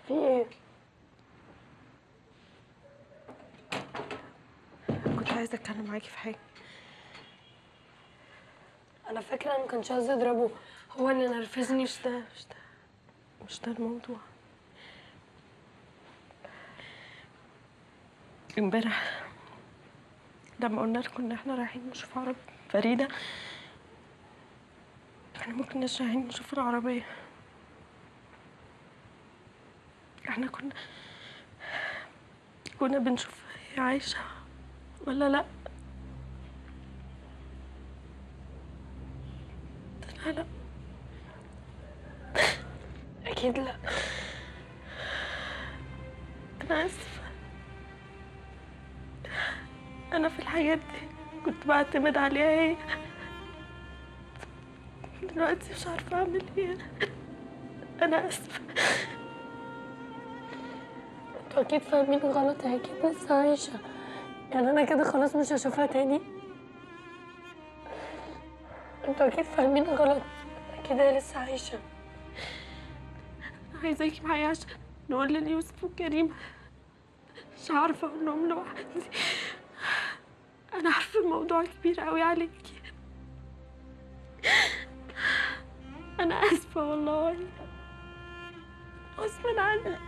في ايه كنت عايزه اتكلم معاكي في حاجه انا فاكره انا ما كانش قصدي اضربه هو اللي نرفزني مش ده مش ده مش ده الموضوع امبارح لما قلنا لكم ان احنا رايحين نشوف عربية فريدة احنا ما كناش رايحين نشوف العربية احنا كنا كنا بنشوف هي عايشة ولا لا لا لا اكيد لا أنا آسفة أنا في الحاجات دي كنت بعتمد عليها هي دلوقتي مش عارفة أعمل إيه أنا آسفة انتوا اكيد فاهمين غلط هي اكيد لسه عايشه يعني انا كده خلاص مش هشوفها تاني انتوا اكيد فاهمين غلط اكيد هي لسه عايشه عايزاكي معايا عشان نقول ليوسف وكريم مش عارفة أقول لهم لوحدي أنا عارفة الموضوع كبير أوي عليكي أنا آسفة والله غصب عني